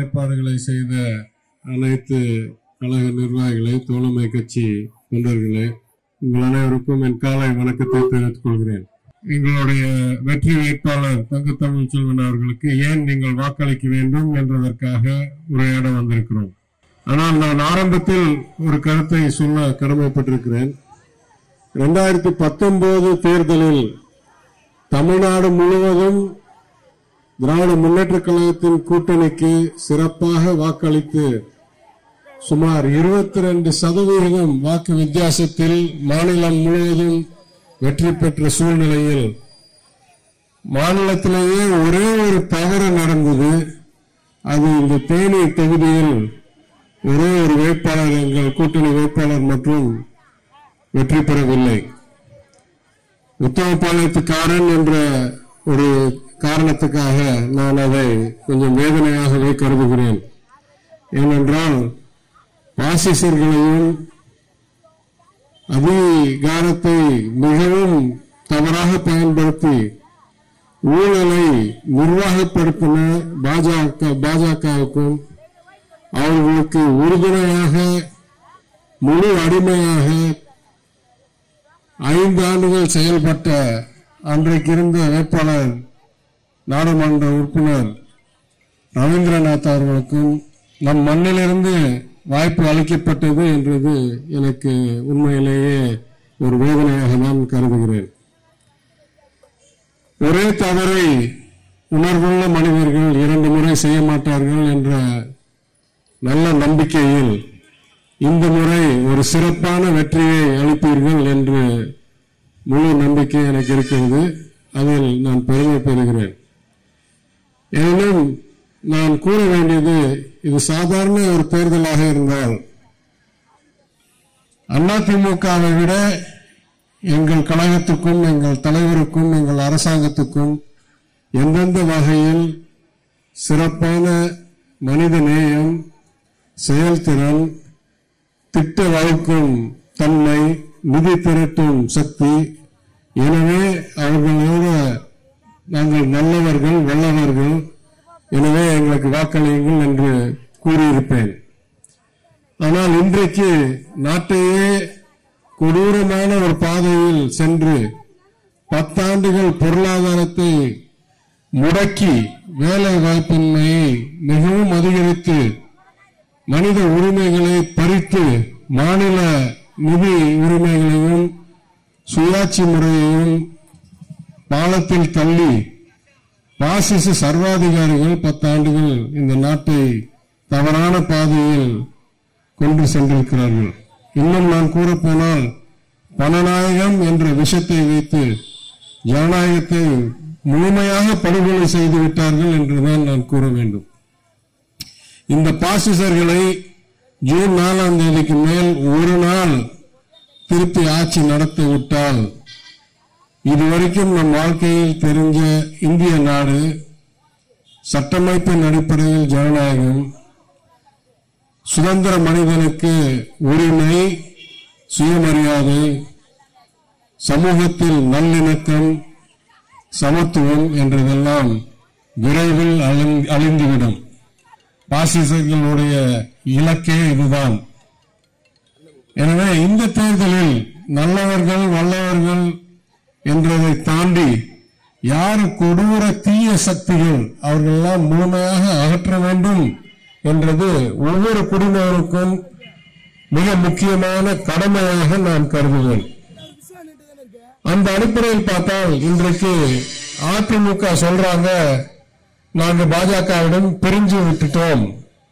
ஏற்பாடுகளை செய்த அனைத்து கழக நிர்வாகிகளே தோழமை கட்சி தொண்டர்களே உங்கள் அனைவருக்கும் என் காலை வணக்கத்தை தெரிவித்துக் கொள்கிறேன் எங்களுடைய வெற்றி வேட்பாளர் தங்க தமிழ் செல்வன் அவர்களுக்கு ஏன் நீங்கள் வாக்களிக்க வேண்டும் என்றதற்காக உரையாட வந்திருக்கிறோம் ஆனால் நான் ஆரம்பத்தில் ஒரு கருத்தை சொல்ல கடமைப்பட்டிருக்கிறேன் இரண்டாயிரத்தி பத்தொன்பது தேர்தலில் தமிழ்நாடு முழுவதும் திராவிட முன்னேற்றக் கழகத்தின் கூட்டணிக்கு சிறப்பாக வாக்களித்து சுமார் இருபத்தி ரெண்டு சதவீதம் வாக்கு வித்தியாசத்தில் மாநிலம் முழுவதும் வெற்றி பெற்ற சூழ்நிலையில் மாநிலத்திலேயே ஒரே ஒரு தவறு நடந்தது அது இந்த தேனி தொகுதியில் ஒரே ஒரு வேட்பாளர் எங்கள் கூட்டணி வேட்பாளர் மற்றும் வெற்றி பெறவில்லை உத்தமபாளையத்துக்காரன் என்ற ஒரு காரணத்துக்காக நான் அதை கொஞ்சம் வேதனையாகவே கருதுகிறேன் ஏனென்றால் பாசிசர்களையும் அதிகாரத்தை மிகவும் தவறாக பயன்படுத்தி ஊழலை நிர்வாகப்படுத்தின பாஜக பாஜகவுக்கும் அவர்களுக்கு உறுதுணையாக முழு அடிமையாக ஐந்து ஆண்டுகள் செயல்பட்ட அன்றைக்கு இருந்த வேட்பாளர் நாடாளுமன்ற உறுப்பினர் ரவீந்திரநாத் அவர்களுக்கும் நம் மண்ணிலிருந்து வாய்ப்பு அளிக்கப்பட்டது என்றது எனக்கு உண்மையிலேயே ஒரு வேதனையாக நான் கருதுகிறேன் ஒரே தவறை உணர்வுள்ள மனிதர்கள் இரண்டு முறை செய்ய மாட்டார்கள் என்ற நல்ல நம்பிக்கையில் இந்த முறை ஒரு சிறப்பான வெற்றியை அளிப்பீர்கள் என்று முழு நம்பிக்கை எனக்கு இருக்கிறது அதில் நான் பெருமை பெறுகிறேன் எனினும் நான் கூற வேண்டியது இது சாதாரண ஒரு தேர்தலாக இருந்தால் அதிமுகவை விட எங்கள் கழகத்துக்கும் எங்கள் தலைவருக்கும் எங்கள் அரசாங்கத்துக்கும் எந்தெந்த வகையில் சிறப்பான மனித நேயம் செயல்திறன் திட்ட வகுக்கும் தன்மை நிதி திரட்டும் சக்தி எனவே அவர்களோட நாங்கள் நல்லவர்கள் வல்லவர்கள் எனவே எங்களுக்கு வாக்களியுங்கள் என்று கூறியிருப்பேன் ஆனால் இன்றைக்கு நாட்டையே கொடூரமான ஒரு பாதையில் சென்று பத்தாண்டுகள் பொருளாதாரத்தை முடக்கி வேலை வாய்ப்பின்மையை மிகவும் அதிகரித்து மனித உரிமைகளை பறித்து மாநில நிதி உரிமைகளையும் சுயாட்சி முறையையும் பாலத்தில் தள்ளி பாசிச சர்வாதிகாரிகள் பத்தாண்டுகள் இந்த நாட்டை தவறான பாதையில் கொண்டு சென்றிருக்கிறார்கள் இன்னும் நான் கூறப்போனால் பணநாயகம் என்ற விஷத்தை வைத்து ஜனநாயகத்தை முழுமையாக படுகொலை செய்து விட்டார்கள் என்றுதான் நான் கூற வேண்டும் இந்த பாசிசர்களை ஜூன் நாலாம் தேதிக்கு மேல் ஒரு நாள் திருப்பி ஆட்சி நடத்தி விட்டால் இதுவரைக்கும் நம் வாழ்க்கையில் தெரிஞ்ச இந்திய நாடு சட்டமைப்பின் அடிப்படையில் ஜனநாயகம் சுதந்திர மனிதனுக்கு உரிமை சுயமரியாதை சமூகத்தில் நல்லிணக்கம் சமத்துவம் என்றதெல்லாம் விரைவில் அழிந்- அழிந்துவிடும் பாசிசர்களுடைய இலக்கே இதுதான் எனவே இந்த தேர்தலில் நல்லவர்கள் வல்லவர்கள் என்றதை தாண்டி யார் கொடூர தீய சக்திகள் அவர்களெல்லாம் முழுமையாக அகற்ற வேண்டும் என்றது ஒவ்வொரு குடிமகனுக்கும் மிக முக்கியமான கடமையாக நான் கருதுவேன் அந்த அடிப்படையில் பார்த்தால் இன்றைக்கு அதிமுக சொல்றாங்க நாங்க பாஜகவிடம் பிரிஞ்சு விட்டுட்டோம்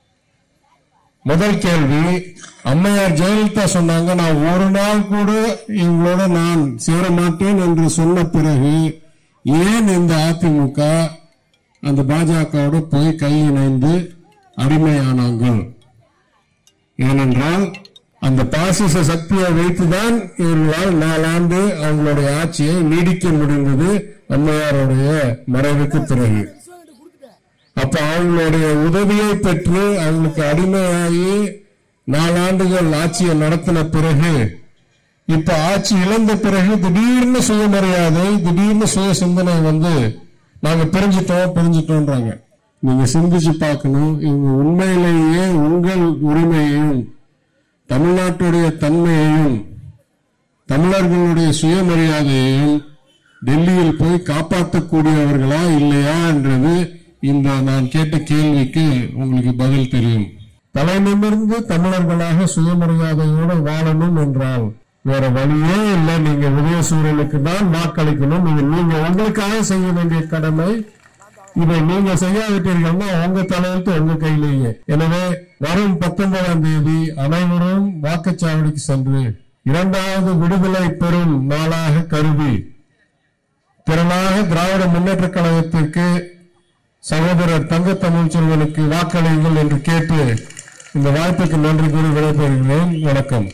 முதல் கேள்வி அம்மையார் ஜெயலலிதா சொன்னாங்க நான் ஒரு நாள் கூட இவங்களோட நான் சேர மாட்டேன் என்று சொன்ன பிறகு ஏன் இந்த அதிமுக அந்த பாஜகவோட போய் கை இணைந்து அடிமையானாங்கள் ஏனென்றால் அந்த பாசிச சக்தியை வைத்துதான் இவர்களால் நாலாண்டு அவங்களுடைய ஆட்சியை நீடிக்க முடிந்தது அம்மையாருடைய மறைவுக்கு பிறகு அப்ப அவங்களுடைய உதவியை பெற்று அவங்களுக்கு அடிமையாகி நாலாண்டுகள் ஆட்சியை நடத்தின பிறகு இப்ப ஆட்சி இழந்த பிறகு திடீர்னு சுயமரியாதை திடீர்னு சுய சிந்தனை வந்து நாங்க பிரிஞ்சிட்டோம் பிரிஞ்சிட்டோம்ன்றாங்க நீங்க சிந்திச்சு பார்க்கணும் இவங்க உண்மையிலேயே உங்கள் உரிமையையும் தமிழ்நாட்டுடைய தன்மையையும் தமிழர்களுடைய சுயமரியாதையையும் டெல்லியில் போய் காப்பாற்றக்கூடியவர்களா இல்லையா என்றது இந்த நான் கேட்ட கேள்விக்கு உங்களுக்கு பதில் தெரியும் தலைநிமிர்ந்து தமிழர்களாக சுயமரியாதையோடு வாழணும் என்றால் வேற வழியே இல்லை நீங்க உதயசூரியனுக்கு தான் வாக்களிக்கணும் இது நீங்க உங்களுக்காக செய்ய வேண்டிய கடமை இதை நீங்க செய்யாவிட்டீர்கள்னா உங்க தலையெழுத்து உங்க கையிலேயே எனவே வரும் பத்தொன்பதாம் தேதி அனைவரும் வாக்குச்சாவடிக்கு சென்று இரண்டாவது விடுதலை பெறும் நாளாக கருதி திறனாக திராவிட முன்னேற்ற கழகத்திற்கு சகோதரர் தங்க தமிழ்ச்செல்வனுக்கு வாக்களியுங்கள் என்று கேட்டு இந்த வாய்ப்புக்கு நன்றி கூறி விடைபெறுகிறேன் வணக்கம்